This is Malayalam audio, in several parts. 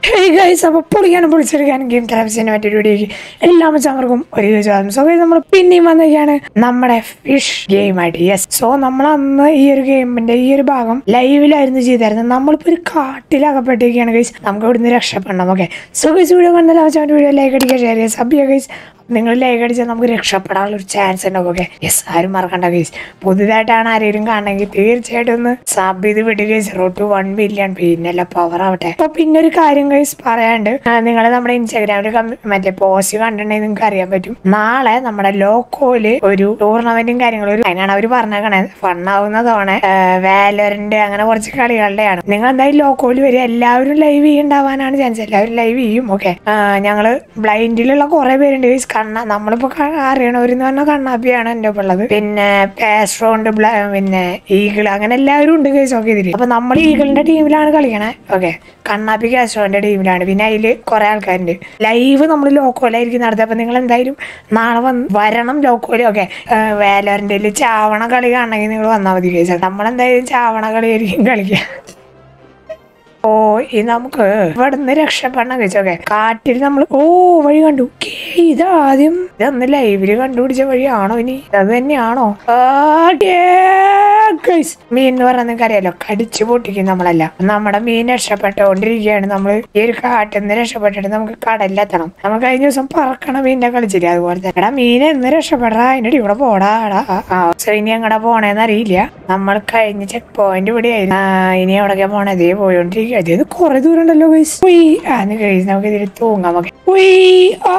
ഹേയ് ഗൈസ് അപ്പോൾ പൊളിക്കാനും പൊളിച്ചെടുക്കാനും ഗെയിം ടെലവിഷനെ മറ്റൊരു വീഡിയോയ്ക്ക് എല്ലാ മച്ചാർക്കും ഒരു ചോദ്യം സോ ഗൈസ് നമ്മൾ പിന്നെയും വന്നിരിക്കുകയാണ് നമ്മുടെ ഫിഷ് ഗെയിം ആയിട്ട് യെസ് സോ നമ്മൾ അന്ന് ഈ ഒരു ഗെയിമിന്റെ ഈ ഒരു ഭാഗം ലൈവിലായിരുന്നു ചെയ്തായിരുന്നത് നമ്മളിപ്പോൾ ഒരു കാട്ടിലകപ്പെട്ടിരിക്കുകയാണ് ഗൈസ് നമുക്ക് ഇവിടുന്ന് രക്ഷപ്പെടണം ഓക്കെ സോ ഗൈസ് വീഡിയോ കണ്ടാൽ അവസാനം വീഡിയോ ലൈക്ക് അടിക്കുക ഷെയർ ചെയ്യുക സബ് ചെയ്യുക ഗൈസ് നിങ്ങൾ ലൈക്ക് അടിച്ചാൽ നമുക്ക് രക്ഷപ്പെടാനുള്ള ഒരു ചാൻസ് ഉണ്ടാവും ഓക്കെ യെസ് ആരും മറക്കണ്ട ഗൈസ് പുതുതായിട്ടാണ് ആരെങ്കിലും കാണണമെങ്കിൽ തീർച്ചയായിട്ടും ഒന്ന് സബ് ചെയ്ത് വിടുക guys road to one billion പിന്നല്ല പവർ ആവട്ടെ അപ്പൊ പിന്നെ ഒരു കാര്യം ഗൈസ് പറയാണ്ട് നിങ്ങൾ നമ്മുടെ ഇൻസ്റ്റാഗ്രാമിൽ മറ്റേ പോസ്റ്റ് കണ്ടിട്ടുണ്ടെങ്കിൽ നിങ്ങൾക്ക് അറിയാൻ പറ്റും നാളെ നമ്മുടെ ലോക്കോയില് ഒരു ടൂർണമെന്റും കാര്യങ്ങളും ഒരു അതിനാണ് അവർ പറഞ്ഞേക്കണേ ഫണ്ണാവുന്നതാണ് വാലറിന്റെ അങ്ങനെ കുറച്ച് കളികളുടെയാണ് നിങ്ങൾ എന്തായാലും ലോക്കോയിൽ വരിക എല്ലാവരും ലൈവ് ചെയ്യുണ്ടാവാനാണ് ചാൻസ് എല്ലാവരും ലൈവ് ചെയ്യും ഓക്കെ ഞങ്ങള് ബ്ലൈൻഡിലുള്ള കുറെ പേരുണ്ട് ഗൈസ് കണ്ണ നമ്മളിപ്പോ ക- അറിയണവരെന്ന് പറഞ്ഞാൽ കണ്ണാപ്പിയാണ് എൻ്റെ ഒപ്പം ഉള്ളത് പിന്നെ പാസ്ട്രോ ഉണ്ട് ബ്ല- പിന്നെ ഈഗിൾ അങ്ങനെ എല്ലാവരും ഉണ്ട് ഗൈസ് ഓക്കെ ഇതില് അപ്പൊ നമ്മൾ ഈഗിളിന്റെ ടീമിലാണ് കളിക്കണേ ഓക്കെ കണ്ണാപ്പി കാസ്ട്രോന്റെ ടീമിലാണ് പിന്നെ അതില് കുറെ ആൾക്കാരുണ്ട് ലൈവ് നമ്മൾ ലോക്കോലായിരിക്കും നടത്തുക അപ്പൊ നിങ്ങൾ എന്തായാലും നാളെ വന്ന് വരണം ലോക്കോല് ഓക്കെ വേലറിന്റെ ചാവണ കളി കാണണമെങ്കിൽ നിങ്ങൾ വന്നാൽ മതി ഗൈസ് നമ്മളെന്തായാലും ചാവണ കളിയായിരിക്കും കളിക്കുക ഓ ഈ നമുക്ക് ഇവിടുന്ന് രക്ഷപ്പെടണം കഴിച്ചോക്കെ കാട്ടിൽ നമ്മൾ ഓ വഴി കണ്ടു കേ, ഇതാദ്യം ഇതൊന്ന് ലൈവില് കണ്ടുപിടിച്ച വഴിയാണോ ഇനി അത് തന്നെയാണോ ആ, കേ, guys. മീൻ എന്ന് പറഞ്ഞാൽ നിങ്ങൾക്ക് അറിയാലോ കടിച്ചു പൊട്ടിക്കും നമ്മളല്ല നമ്മുടെ മീൻ രക്ഷപ്പെട്ടുകൊണ്ടിരിക്കുകയാണ് നമ്മൾ ഈ ഒരു കാട്ടിൽ നിന്ന് രക്ഷപ്പെട്ടിട്ട് നമുക്ക് കടലിലെത്തണം നമുക്ക് കഴിഞ്ഞ ദിവസം പറക്കണ മീനിനെ കളിച്ചില്ലേ അതുപോലെ തന്നെ എടാ മീൻ എന്ന് രക്ഷപ്പെടാ അതിന്റെ ഇവിടെ പോടാ എടാ ആ, ആ സോ ഇനി എങ്ങടെ പോണേന്ന് അറിയില്ല നമ്മൾ കഴിഞ്ഞ ചെക്ക് പോയിന്റ് ഇവിടെ ആയിരുന്നു ഇനി എവിടൊക്കെ പോണേ ഇതേ പോയോണ്ടിരിക്കുക ഇത് കുറെ ദൂരം ഉണ്ടല്ലോ ഗൈസ് ഉയ് ആന്ന് കഴിച്ച് നമുക്ക് ഇതിൽ തൂങ്ങാം നമുക്ക് ഉയ് ആ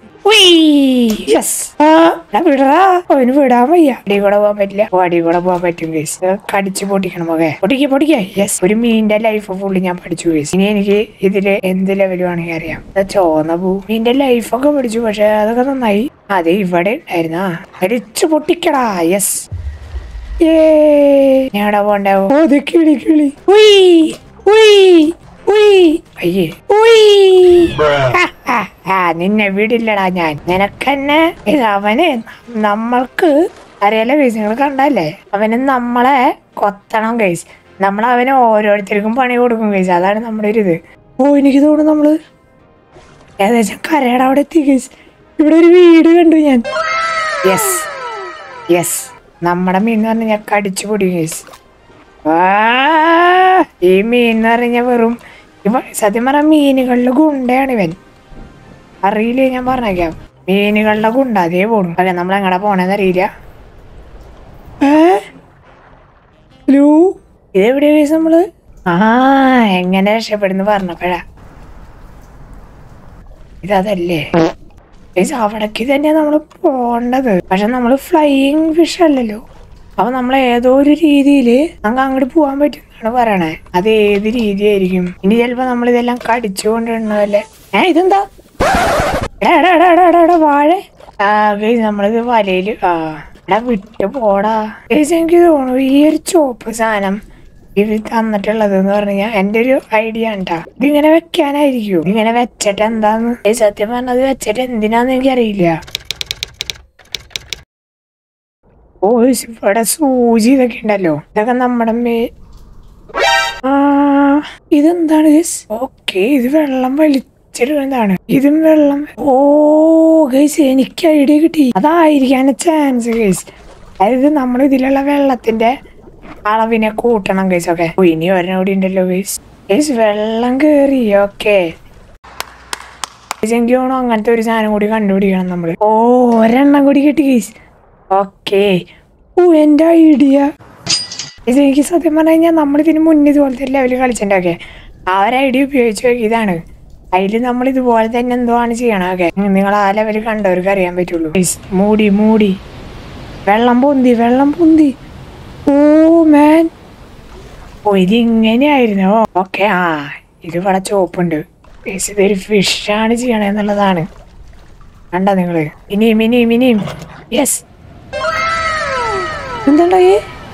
യെസ് വിടറാ അവന് വിടാൻ വയ്യ അടി കൂടെ പോകാൻ പറ്റില്ല ഓ അടി കൂടെ പോകാൻ പറ്റും ഗൈസ് കടിച്ചു പൊട്ടിക്കണം ഓക്കെ പൊട്ടിക്ക പൊട്ടിക്ക യെസ് ഒരു മീനിന്റെ ലൈഫ് ഫുള്ള് ഞാൻ പഠിച്ചു ഗൈസ് ഇനി എനിക്ക് ഇതില് എന്ത് ലെവൽ വേണമെങ്കിൽ അറിയാം ഇത് ചോന്ന പൂ മീനിന്റെ ലൈഫൊക്കെ പഠിച്ചു പക്ഷെ അതൊക്കെ നന്നായി അതെ ഇവിടെ ഉണ്ടായിരുന്നാ അടിച്ചു പൊട്ടിക്കടാ യെസ് ഞാടെ പോണ്ടാവോ ഓ ഇത് കിളി കിളി ഉയ് ഉയ് ഉയ് അയ്യേ ഉയ് ഹാ, ഹാ, ഹാ, നിന്നെ വിടില്ലടാ ഞാൻ നിനക്കെന്നെ ഇത് അവന് നമ്മൾക്ക് അറിയാലോ ഗൈസ് നിങ്ങൾ കണ്ടല്ലേ അവന് നമ്മളെ കൊത്തണം ഗൈസ് നമ്മൾ അവന് ഓരോരുത്തർക്കും പണി കൊടുക്കും ഗൈസ് അതാണ് നമ്മുടെ ഒരു ഇത് ഓ എനിക്ക് തോന്നുന്നു നമ്മള് ഏകദേശം കരയുടെ അവിടെ എത്തി ഗൈസ് ഇവിടെ ഒരു വീട് കണ്ടു ഞാൻ യെസ് യെസ് നമ്മുടെ മീൻ എന്ന് പറഞ്ഞാൽ കടിച്ചു പൊടി ഗൈസ് ആ, ഈ മീൻ എന്ന് പറഞ്ഞ വെറും ഇവ സത്യം പറഞ്ഞ മീനുകളിലെ ഗുണ്ടയാണ് ഇവൻ അറിയില്ലേ ഞാൻ പറഞ്ഞേക്കാം മീനുകളുടെ ഗുണ്ട അതേ പോണു അല്ലെ നമ്മൾ എങ്ങടെ പോണേന്ന് അറിയില്ല ഏ? ലൂ ഇതെവിടെയാ കേസ് നമ്മള് ആ എങ്ങനെ രക്ഷപ്പെടുന്നു പറഞ്ഞപ്പോഴാ ഇതല്ലേ ഗൈസ് അവിടേക്ക് തന്നെയാ നമ്മൾ പോണ്ടത് പക്ഷെ നമ്മൾ ഫ്ലൈയിങ് ഫിഷ് അല്ലല്ലോ അപ്പൊ നമ്മൾ ഏതോ ഒരു രീതിയിൽ നമുക്ക് അങ്ങോട്ട് പോകാൻ പറ്റും എന്നാണ് പറയണേ അത് ഏത് രീതിയായിരിക്കും ഇനി ചിലപ്പോ നമ്മൾ ഇതെല്ലാം കടിച്ചുകൊണ്ടിരുന്നതല്ലേ ഏ ഇതെന്താ എടാ എടാ എടാ എടാ എടാ എടാ വാഴ ആ ഗൈസ് നമ്മളിത് വലയില് ആ എടാ വിട്ട് പോടാ ഗൈസ് എനിക്ക് തോന്നുന്നു ഈ ഒരു ചോപ്പ് സാധനം ഇത് തന്നിട്ടുള്ളത് എന്ന് പറഞ്ഞാൽ എന്റെ ഒരു ഐഡിയ ഉണ്ടാ ഇതിങ്ങനെ വെക്കാനായിരിക്കും ഇതിങ്ങനെ വെച്ചിട്ട് എന്താന്ന് ഈ സത്യം പറഞ്ഞത് വെച്ചിട്ട് എന്തിനാന്ന് എനിക്കറിയില്ല ഓ ഇവിടെ സൂചി ഇതൊക്കെ ഉണ്ടല്ലോ ഇതൊക്കെ നമ്മുടെ മേ ആ ഇതെന്താണ് ഓക്കെ ഇത് വെള്ളം വലിച്ചിടുന്നതാണ് ഇതും വെള്ളം ഓ ഗൈസ് എനിക്ക് ഐഡിയ കിട്ടി അതായിരിക്കാൻ ചാൻസ് ഗൈസ് അതായത് നമ്മൾ ഇതിലുള്ള വെള്ളത്തിന്റെ അളവിനെ കൂട്ടണം ഗൈസ് ഓക്കെ ഓ ഇനി ഒരെണ്ണം കൂടി ഉണ്ടല്ലോ ഗൈസ് ഗൈസ് വെള്ളം കേറി ഓക്കെ എനിക്ക് തോന്നുന്നു അങ്ങനത്തെ ഒരു സാധനം കൂടി കണ്ടുപിടിക്കണം നമ്മള് ഓ ഒരെണ്ണം കൂടി കിട്ടി ഗൈസ് ഓക്കെ ഓ എന്റെ ഐഡിയ ഇത് എനിക്ക് സത്യം പറഞ്ഞു കഴിഞ്ഞാൽ നമ്മൾ ഇതിന് മുന്നേ ഇതുപോലത്തെ ലെവൽ കളിച്ചിട്ടുണ്ടൊക്കെ ആ ഒരു ഐഡിയ ഉപയോഗിച്ച് നോക്കി ഇതാണ് അതിൽ നമ്മൾ ഇതുപോലെ തന്നെ എന്തോ ആണ് ചെയ്യണം ഓക്കെ നിങ്ങൾ ആ ലെവൽ കണ്ടവർക്ക് അറിയാൻ പറ്റുള്ളൂ Guys, മൂടി മൂടി വെള്ളം പൊന്തി വെള്ളം പൊന്തി ഓ മാൻ ഓ ഇതിങ്ങനെയായിരുന്നു ഓക്കെ ആ ഇത് ഇവിടെ ചോപ്പുണ്ട് Guys, ഇതൊരു ഫിഷാണ് ചെയ്യണെന്നുള്ളതാണ് കണ്ട നിങ്ങള് ഇനിയും ഇനിയും ഇനിയും യെസ് എന്തുണ്ടായി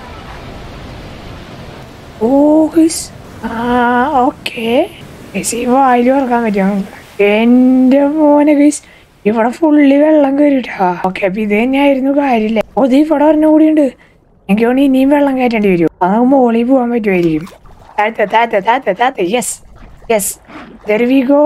ഓ ഗൈസ് ആ ഓക്കെ ഗൈസ് ഈ വായിൽ ഓർക്കാൻ പറ്റും എന്റെ മോനെ ഗൈസ് ഇവിടെ ഫുള്ളി വെള്ളം കയറിട്ടാ ഓക്കെ അപ്പൊ ഇത് തന്നെയായിരുന്നു കാര്യമില്ല ഓ ഇത് ഇവിടെ ഒരെണ്ണം കൂടിയുണ്ട് എനിക്ക് തോന്നുന്നു ഇനിയും വെള്ളം കയറ്റേണ്ടി വരും അത് മുകളിൽ പോകാൻ പറ്റുമായിരിക്കും താത്ത താത്ത താത്ത താത്ത yes yes there we go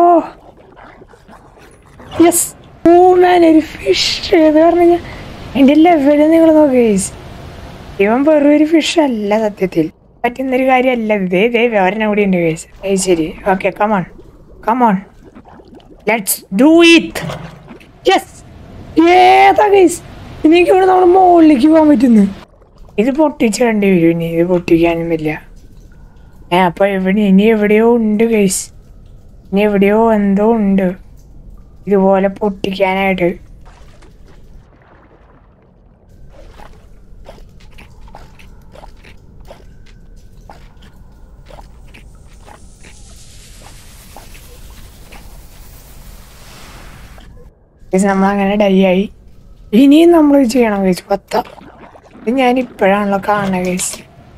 yes oh man ഒരു ഫിഷ് എന്ന് പറഞ്ഞു കഴിഞ്ഞാൽ അതിൻ്റെ ലെവല് നിങ്ങൾ നോക്കുക ഗൈസ് ഇവൻ വെറും ഒരു ഫിഷ് അല്ല സത്യത്തിൽ പറ്റുന്നൊരു കാര്യമല്ല ഇത് ദേ ദേ വേറെ കൂടി ഉണ്ട് ഗൈസ് ഏയ് ശരി okay come on come on let's do it yes ഏതാ ഗൈസ് എനിക്ക് ഇവിടെ നമ്മൾ മുകളിലേക്ക് പോകാൻ പറ്റുന്നു ഇത് പൊട്ടിച്ചിടേണ്ടി വരും ഇനി ഇത് പൊട്ടിക്കാനും പറ്റില്ല ഏ അപ്പൊ എവിടെ ഇനി എവിടെയോ ഉണ്ട് ഗൈസ് ഇനി എവിടെയോ എന്തോ ഉണ്ട് ഇതുപോലെ പൊട്ടിക്കാനായിട്ട് നമ്മൾ അങ്ങനെ ഡൈ ആയി ഇനിയും നമ്മൾ ചെയ്യണം കഴിച്ചു പത്ത ഇത് ഞാൻ ഇപ്പോഴാണല്ലോ കാണുന്നത് കഴിച്ച്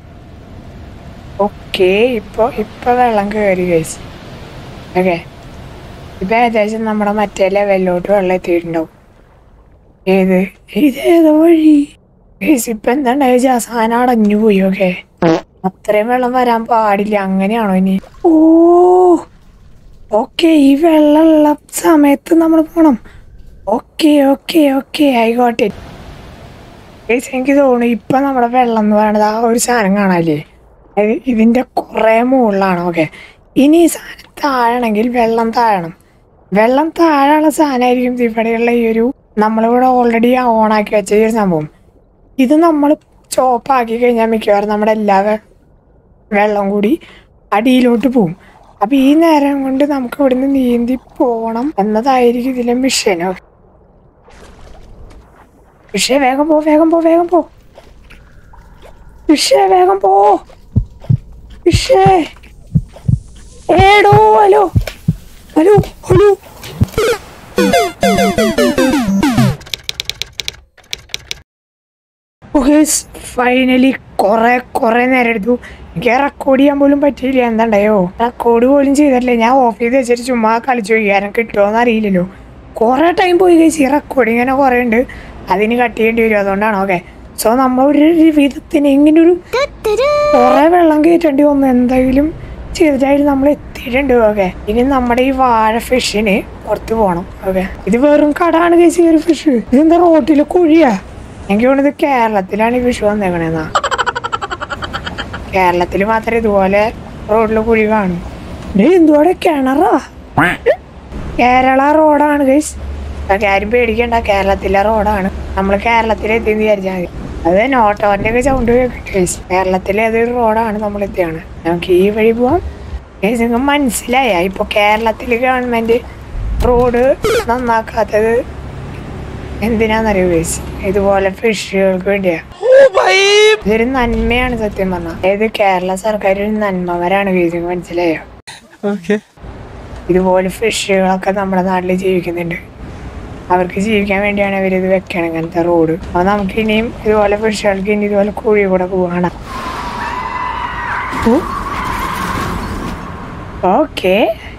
ഓക്കെ ഇപ്പോൾ ഇപ്പോൾ വെള്ളം കയറി കഴിച്ച് ഓക്കെ ഇപ്പം ഏകദേശം നമ്മുടെ മറ്റേ ലെവലിലോട്ട് വെള്ളം എത്തിയിട്ടുണ്ടാവും ഏത് ഇത് ഏതോ വഴി ഗൈസ് ഇപ്പം എന്താ കഴിച്ച ആ സാധനം അടഞ്ഞു പോയി ഓക്കെ അത്രയും വെള്ളം വരാൻ പാടില്ല അങ്ങനെയാണോ ഇനി ഓ ഓക്കെ ഈ വെള്ളമുള്ള സമയത്ത് നമ്മൾ പോണം ഓക്കെ ഓക്കെ ഓക്കെ ആയിക്കോട്ടെ ഗൈസ് എനിക്ക് തോന്നുന്നു ഇപ്പം നമ്മുടെ വെള്ളം എന്ന് പറയുന്നത് ആ ഒരു സാധനം കാണാല്ലേ അത് ഇതിൻ്റെ കുറേ മുകളിലാണ് ഓക്കെ ഇനി ഈ സാധനം താഴണമെങ്കിൽ വെള്ളം താഴണം വെള്ളം താഴെയുള്ള സാധനമായിരിക്കും ഇവിടെയുള്ള ഈ ഒരു നമ്മളിവിടെ ഓൾറെഡി ഓണാക്കി വെച്ച ഈ ഒരു സംഭവം ഇത് നമ്മൾ ചോപ്പാക്കി കഴിഞ്ഞാൽ മിക്കവാറും നമ്മുടെ എല്ലാ വെ- വെള്ളം കൂടി അടിയിലോട്ട് പോവും അപ്പം ഈ നേരം കൊണ്ട് നമുക്ക് ഇവിടുന്ന് നീന്തി പോകണം എന്നതായിരിക്കും ഇതിലെ മിഷൻ വിഷയ വേഗം പോ വേഗം പോ വേഗം പോ വിഷയ വേഗം പോ വിഷയ ഏടോ ഹലോ ഹലോ ഹലോ ഫൈനലി കുറെ കുറെ നേരം എടുത്തു എനിക്ക് റെക്കോർഡ് ചെയ്യാൻ പോലും പറ്റിയില്ല എന്താണ്ടായോ റെക്കോർഡ് പോലും ചെയ്തിട്ടില്ല ഞാൻ ഓഫ് ചെയ്ത് വെച്ചിട്ട് ചുമ്മാ കളിച്ചു ചോദിക്കാനും കിട്ടുമോന്ന് അറിയില്ലല്ലോ കുറെ ടൈം പോയി കഴിച്ച് ഈ റെക്കോർഡ് ഇങ്ങനെ കുറെ ഉണ്ട് അതിന് കട്ട് ചെയ്യേണ്ടി വരും അതുകൊണ്ടാണ് ഓക്കെ സോ നമ്മൾ ഒരു വിധത്തിന് ഇങ്ങനെ ഒരു കുറെ വെള്ളം കയറ്റേണ്ടി വന്നു എന്തായാലും ചെയ്തിട്ടായിട്ട് നമ്മൾ എത്തിയിട്ടുണ്ട് ഓക്കെ ഇനി നമ്മുടെ ഈ വാഴ ഫിഷിന് പുറത്ത് പോകണം ഓക്കെ ഇത് വെറും കടാണ് കഴിച്ച് ഈ ഒരു ഫിഷ് ഇതെന്താ റോട്ടിൽ കുഴിയാ എനിക്ക് തോന്നുന്നത് കേരളത്തിലാണ് ഈ ഫിഷ് വന്നേക്കണേന്നാ കേരളത്തിൽ മാത്രമേ ഇതുപോലെ റോഡിൽ കുഴി കാണൂ ഡേ എന്തുവാടെ കിണറാ കേരള റോഡാണ് ഗൈസ് ആരും പേടിക്കണ്ട കേരളത്തിലെ റോഡാണ് നമ്മൾ കേരളത്തിലെത്തിയെന്ന് വിചാരിച്ചാൽ മതി അത് തന്നെ ഓട്ടോന്റെ ഒക്കെ സൗണ്ട് കേൾക്കട്ടെ ഗൈസ് കേരളത്തിലെ ഏതൊരു റോഡാണ് നമ്മൾ എത്തിയാണ് നമുക്ക് ഈ വഴി പോവാം ഗൈസ് നിങ്ങൾക്ക് മനസ്സിലായ ഇപ്പൊ കേരളത്തില് ഗവൺമെന്റ് റോഡ് നന്നാക്കാത്തത് എന്തിനാന്നറിയോ ഗൈസ് ഇതുപോലെ ഫിഷുകൾക്ക് വേണ്ടിയാ ഇതൊരു നന്മയാണ് സത്യം പറഞ്ഞാൽ ഏത് കേരള സർക്കാർ ഒരു നന്മവരാണ് ഗൈസ് നിങ്ങൾക്ക് മനസ്സിലായോ Okay. ഇതുപോലെ ഫിഷുകളൊക്കെ നമ്മുടെ നാട്ടിൽ ജീവിക്കുന്നുണ്ട് അവർക്ക് ജീവിക്കാൻ വേണ്ടിയാണ് അവരിത് വെക്കണം ഇങ്ങനത്തെ റോഡ് അപ്പോൾ നമുക്ക് ഇനിയും ഇതുപോലെ ഫിഷുകൾക്ക് ഇനി ഇതുപോലെ കുഴി കൂടെ പോകണം ഓക്കെ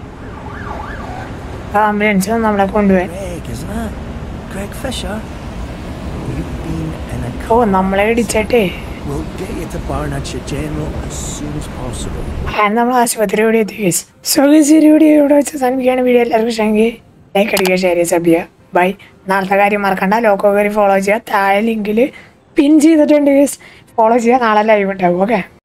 ആംബുലൻസ് നമ്മളെ കൊണ്ടുപോയി Greg, isn't it? Greg Fisher. You've been in a oh car. നമ്മളെ ഇടിച്ചിട്ടേ We'll get you to Barnardshire General as soon as possible. അങ്ങനെ നമ്മൾ ആശുപത്രി ഇവിടെ എത്തി സോ വീഡിയോ ഇവിടെ വെച്ച് സമീപിക്കുകയാണ് വീഡിയോ എല്ലാവർക്കും ഇഷ്ടമെങ്കിൽ ലൈക്ക് അടിക്കുക ഷെയർ ചെയ്യുക സബ് ചെയ്യുക ബൈ നാളത്തെ കാര്യം മറക്കണ്ട ലോക്കോ കയറി ഫോളോ ചെയ്യുക താഴെ ലിങ്കിൽ പിൻ ചെയ്തിട്ടുണ്ട് ഫോളോ ചെയ്യുക നാളെ ലൈവ് ഉണ്ടാവും ഓക്കെ